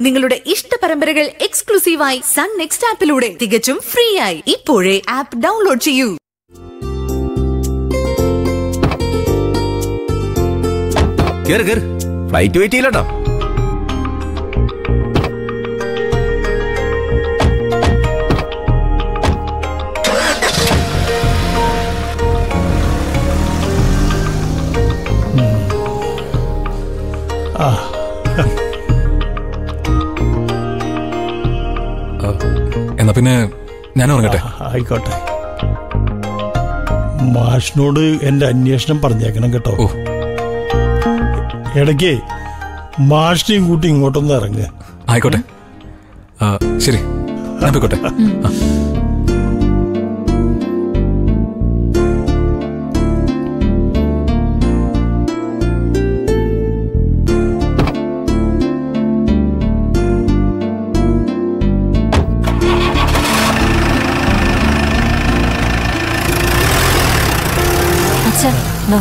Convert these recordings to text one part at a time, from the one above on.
നിങ്ങളുടെ ഇഷ്ട പരമ്പരകൾ എക്സ്ക്ലൂസീവായി സൺ നെക്സ്റ്റ് ആപ്പിലൂടെ തികച്ചും ഫ്രീ ആയി ഇപ്പോഴേ ആപ്പ് ഡൗൺലോഡ് ചെയ്യൂ കേറ് കേറ് ഫ്ലൈറ്റ് വെയിറ്റ് ചെയ്യില്ലട്ടോ എന്നാ പിന്നെ ഞാൻ ഉറങ്ങട്ടെ ആയിക്കോട്ടെ മാഷിനോട് എന്റെ അന്വേഷണം പറഞ്ഞേക്കണം കേട്ടോ ഓ ഇടയ്ക്ക് മാഷിനെയും കൂട്ടി ഇങ്ങോട്ടൊന്ന് ഇറങ്ങുക ആയിക്കോട്ടെ ആ, ശരി ഞാൻ പോയിക്കോട്ടെ ആ. അച്ഛാ വാ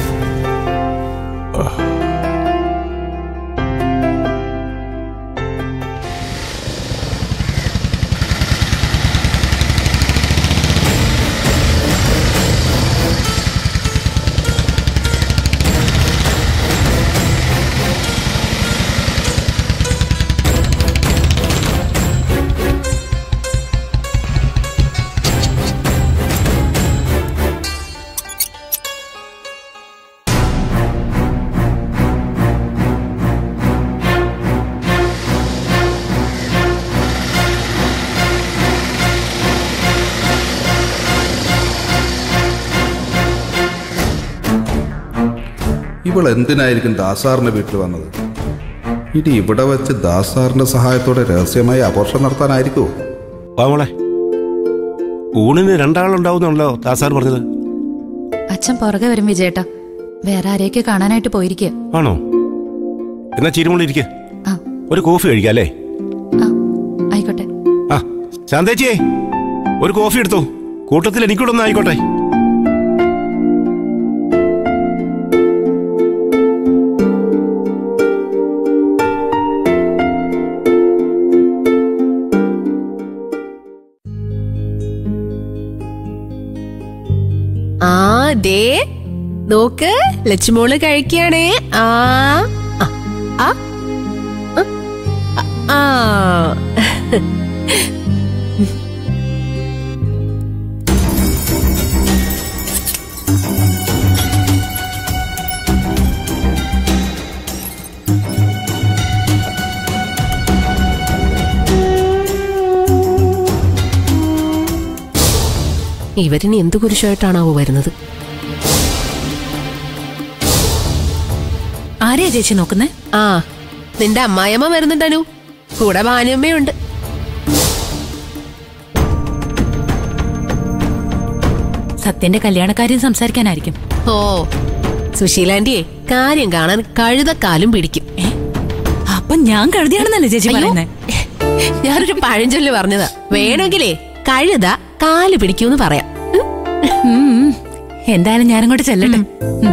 ഇവൾ എന്തിനായിരിക്കും ദാസാറിന്റെ വീട്ടിൽ വന്നത് ഇനി ഇവിടെ വെച്ച് ദാസാറിന്റെ സഹായത്തോടെ രഹസ്യമായി അപോഷണം നടത്താനായിരിക്കുമോ വാമോളെ ഊണിന് രണ്ടാളുണ്ടാവുന്നുണ്ടല്ലോ ദാസാർ പറഞ്ഞത് അച്ഛൻ പുറകെ വരും വിജയേട്ടാ വേറെ ആരെയൊക്കെ കാണാനായിട്ട് പോയിരിക്കുക ആണോ എന്നാ ചിരുമുള്ളിരിക്ക ആ ഒരു കോഫി കഴിക്കാം അല്ലേ ആ ആയിക്കോട്ടെ ആ ശാന്തേച്ചിയേ ഒരു കോഫി എടുത്തു കൂട്ടത്തിൽ എനിക്കൂടെ ഒന്ന് ആയിക്കോട്ടെ ആ ദേ നോക്ക് ലച്ചുമോള് കഴിക്കാണേ ആ ആ, ആ ആ, ആ ഇവരിനി എന്ത് കുരിശായിട്ടാണാവോ വരുന്നത് ആരെയാ ചേച്ചി നോക്കുന്നേ ആ നിന്റെ അമ്മായിയമ്മ വരുന്നുണ്ടനു കൂടെ ഭാനുമ്മയുണ്ട് സത്യന്റെ കല്യാണക്കാര്യം സംസാരിക്കാനായിരിക്കും ഓ സുശീലാന്റിയെ കാര്യം കാണാൻ കഴുതക്കാലും പിടിക്കും ഏ അപ്പൊ ഞാൻ കഴുതിയാണെന്നല്ലേ ചേച്ചി അയ്യോ, പറയുന്നേ ഞാനൊരു പഴഞ്ചൊല്ല് പറഞ്ഞതാ വേണമെങ്കിലേ കഴുത കാല് പിടിക്കൂന്ന് പറയാം ഉം. ഉം, ഉം. എന്തായാലും ഞാനങ്ങോട്ട് ചെല്ലട്ടെ ഉം.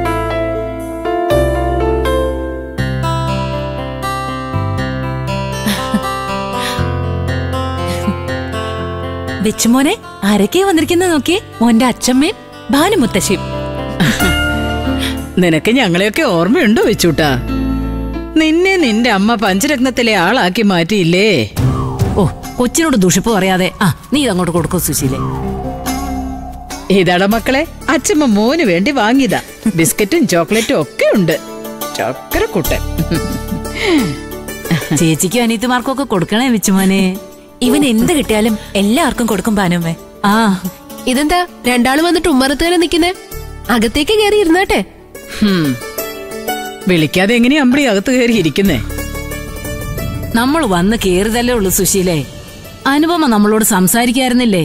വെച്ചുമോനെ ആരൊക്കെയാ വന്നിരിക്കുന്നത് നോക്കിയേ മോന്റെ അച്ഛമ്മയും ഭാനുമുത്തശ്ശിയും നിനക്ക് ഞങ്ങളെയൊക്കെ ഓർമ്മയുണ്ടോ വെച്ചൂട്ടാ നിന്നെ നിന്റെ അമ്മ പഞ്ചരത്നത്തിലെ ആളാക്കി മാറ്റിയില്ലേ ഓ കൊച്ചിനോട് ദുഷിപ്പ് പറയാതെ ആ നീ ഇതങ്ങോട്ട് കൊടുക്കൂ സുശീലേ ഇതാട മക്കളെ അച്ഛമ്മ മോന് വേണ്ടി വാങ്ങിയതാ ബിസ്ക്കറ്റും ചോക്ലേറ്റും ഒക്കെ ഉണ്ട് ചക്കരക്കുട്ടൻ ചേച്ചിക്കും അനീത്തിമാർക്കും ഒക്കെ കൊടുക്കണേ വെച്ചുമോനെ ഇവൻ എന്ത് കിട്ടിയാലും എല്ലാവർക്കും കൊടുക്കും ഭാനുമ്മേ ആ ഇതെന്താ രണ്ടാളും വന്നിട്ട് ഉമ്മറത്ത് തന്നെ നിക്കുന്നേ അകത്തേക്ക് കയറി ഇരുന്നാട്ടെ ഹും. വിളിക്കാതെ എങ്ങനെയാ അമ്പിളി അകത്ത് കയറി ഇരിക്കുന്നേ നമ്മൾ വന്ന് കേറിയതല്ലേ ഉള്ളൂ സുശീലേ അനുപമ നമ്മളോട് സംസാരിക്കായിരുന്നില്ലേ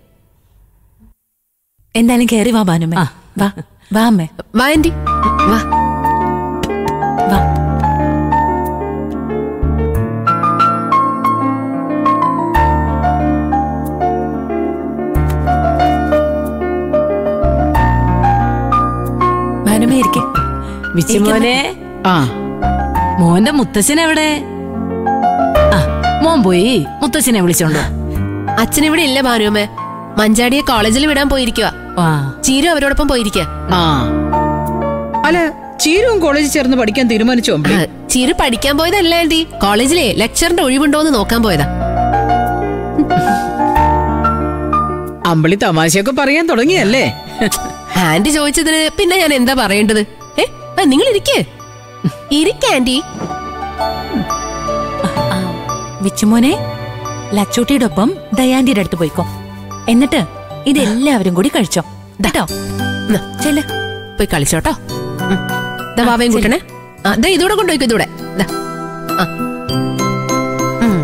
എന്തായാലും കേറി വാ ഭാനുമ്മേ ആ. വാ വാ അമ്മേ വാ ആന്റി വാ വാ ഭാനുമ്മ ഇരിക്കെ വിച്ചുമോനെ ആ മോന്റെ മുത്തശ്ശൻ എവിടെ മോൻ പോയി മുത്തച്ഛനെ വിളിച്ചോണ്ടോ അച്ഛനിവിടെ ഇല്ല ഭാനുവമ്മേ മഞ്ചാടിയെ കോളേജിൽ വിടാൻ പോയിരിക്കുക ആ ചീരു അവരോടൊപ്പം പോയിരിക്കുക ആ അല്ല ചീരവും കോളേജിൽ ചേർന്ന് പഠിക്കാൻ തീരുമാനിച്ചോ അമ്പിളി ചീരു പഠിക്കാൻ പോയതല്ല ആന്റി കോളേജിലെ ലെക്ചറിന്റെ ഒഴിവുണ്ടോ എന്ന് നോക്കാൻ പോയതാ അമ്പിളി തമാശയൊക്കെ പറയാൻ തുടങ്ങിയല്ലേ ആന്റി ചോദിച്ചതിന് പിന്നെ ഞാൻ എന്താ പറയേണ്ടത് ഏ ആ, നിങ്ങൾ ഇരിക്കേ ഇരിക്ക ആന്റി വിച്ചുമോനെ ലച്ചൂട്ടിയുടെ ഒപ്പം ദയാന്റിയുടെ അടുത്ത് പോയിക്കോ എന്നിട്ട് ഇതെല്ലാവരും കൂടി കഴിച്ചോ കേട്ടോ ന്നാ, ചെല്ല് പോയി കളിച്ചോട്ടോ ഉം. ദാ വാവയും കൂട്ടണേ ആ ദാ ഇതൂടെ കൊണ്ടുപോയിക്കോ ഇതൂടെ ദാ. ആ. ഉം.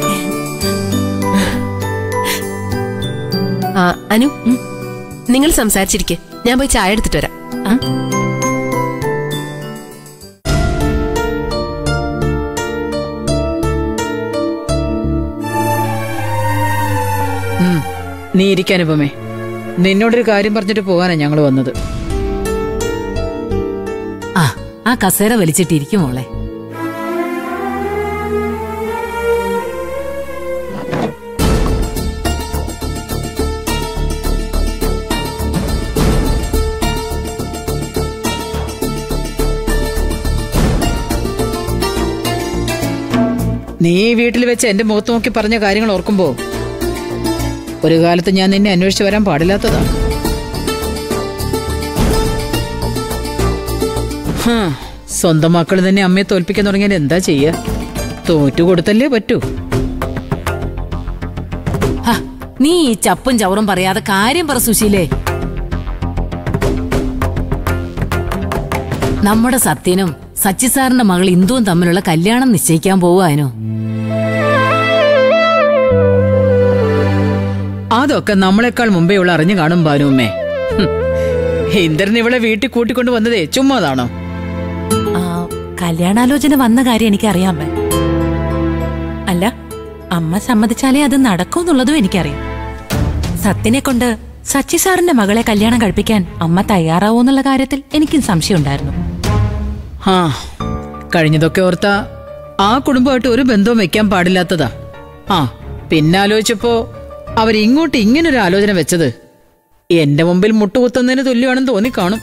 ആ അനു നിങ്ങൾ സംസാരിച്ചിരിക്കെ ഞാൻ പോയി ചായ എടുത്തിട്ട് വരാം ആ ഉം. നീ ഇരിക്കാനുപമേ നിന്നോടൊരു കാര്യം പറഞ്ഞിട്ട് പോകാനാ ഞങ്ങൾ വന്നത് ആ ആ കസേര വലിച്ചിട്ടിരിക്കും മോളെ നീ ഈ വീട്ടിൽ വെച്ച് എന്റെ മുഖത്ത് നോക്കി പറഞ്ഞ കാര്യങ്ങൾ ഓർക്കുമ്പോ ഒരു കാലത്ത് ഞാൻ നിന്നെ അന്വേഷിച്ച് വരാൻ പാടില്ലാത്തതാണ് ഹാ, സ്വന്തം മക്കൾ തന്നെ അമ്മയെ തോൽപ്പിക്കാൻ തുടങ്ങിയാൽ എന്താ ചെയ്യാ തോറ്റു കൊടുത്തല്ലേ പറ്റൂ ഹ, നീ ഈ ചപ്പും ചവറും പറയാതെ കാര്യം പറ സുശീലേ നമ്മുടെ സത്യനും സച്ചി സാറിന്റെ മകൾ ഇന്ദുവും തമ്മിലുള്ള കല്യാണം നിശ്ചയിക്കാൻ പോവാനോ അതൊക്കെ നമ്മളെക്കാൾ മുമ്പേ ഉള്ള അറിഞ്ഞു കാണും ബാനുമ്മേ ഹും. ഇന്ദ്രൻ ഇവളെ വീട്ടിൽ കൂട്ടിക്കൊണ്ട് വന്നതേ ചുമ്മാതാണോ ആ, കല്യാണാലോചന വന്ന കാര്യം എനിക്കറിയാമേ അല്ല അമ്മ സമ്മതിച്ചാലേ അത് നടക്കൂന്നുള്ളതും എനിക്കറിയാം സത്യനെ കൊണ്ട് സച്ചി സാറിന്റെ മകളെ കല്യാണം കഴിപ്പിക്കാൻ അമ്മ തയ്യാറാവൂന്നുള്ള കാര്യത്തിൽ എനിക്കും സംശയമുണ്ടായിരുന്നു ആ കഴിഞ്ഞതൊക്കെ ഓർത്താ ആ കുടുംബമായിട്ട് ഒരു ബന്ധവും വെക്കാൻ പാടില്ലാത്തതാ ആ പിന്നെ ആലോചിച്ചപ്പോ അവരിങ്ങോട്ട് ഇങ്ങനൊരു ആലോചന വെച്ചത് എന്റെ മുമ്പിൽ മുട്ടുകുത്തുന്നതിന് തുല്യമാണെന്ന് തോന്നിക്കാണും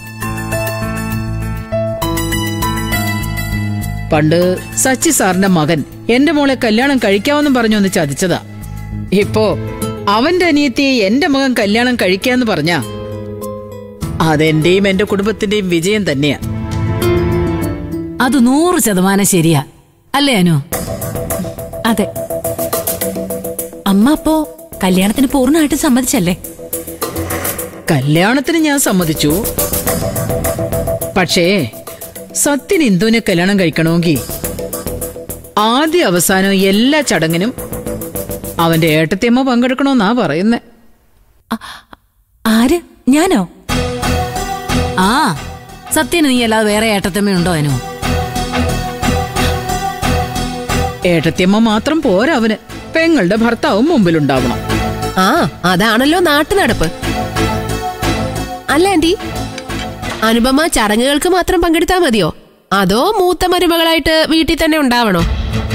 പണ്ട് സച്ചി സാറിന്റെ മകൻ എന്റെ മോളെ കല്യാണം കഴിക്കാമെന്നും പറഞ്ഞു ഒന്ന് ചതിച്ചതാ ഇപ്പോ അവന്റെ അനിയത്തിയെ എന്റെ മകൻ കല്യാണം കഴിക്കാന്ന് പറഞ്ഞാ അതെന്റെയും എന്റെ കുടുംബത്തിന്റെയും വിജയം തന്നെയാ അത് നൂറ് ശതമാനം ശരിയാ അല്ലേ അനു അതെ അമ്മ അപ്പോ കല്യാണത്തിന് പൂർണ്ണമായിട്ടും സമ്മതിച്ചല്ലേ കല്യാണത്തിന് ഞാൻ സമ്മതിച്ചു പക്ഷേ സത്യൻ ഇന്ദുവിനെ കല്യാണം കഴിക്കണമെങ്കിൽ ആദ്യ അവസാനം എല്ലാ ചടങ്ങിനും അവന്റെ ഏട്ടത്തിയമ്മ പങ്കെടുക്കണമെന്നാ പറയുന്നേ ആര് ഞാനോ ആ സത്യന് നീ അല്ലാതെ വേറെ ഏട്ടത്തമ്മയുണ്ടോ അനു ഏട്ടത്തിയമ്മ മാത്രം പോരാ അവന് പെങ്ങളുടെ ഭർത്താവും മുമ്പിലുണ്ടാവണം ആ അതാണല്ലോ നാട്ടു നടപ്പ് അല്ല ആന്റി അനുപമ ചടങ്ങുകൾക്ക് മാത്രം പങ്കെടുത്താൽ മതിയോ അതോ മൂത്ത മരുമകളായിട്ട് വീട്ടിൽ തന്നെ ഉണ്ടാവണോ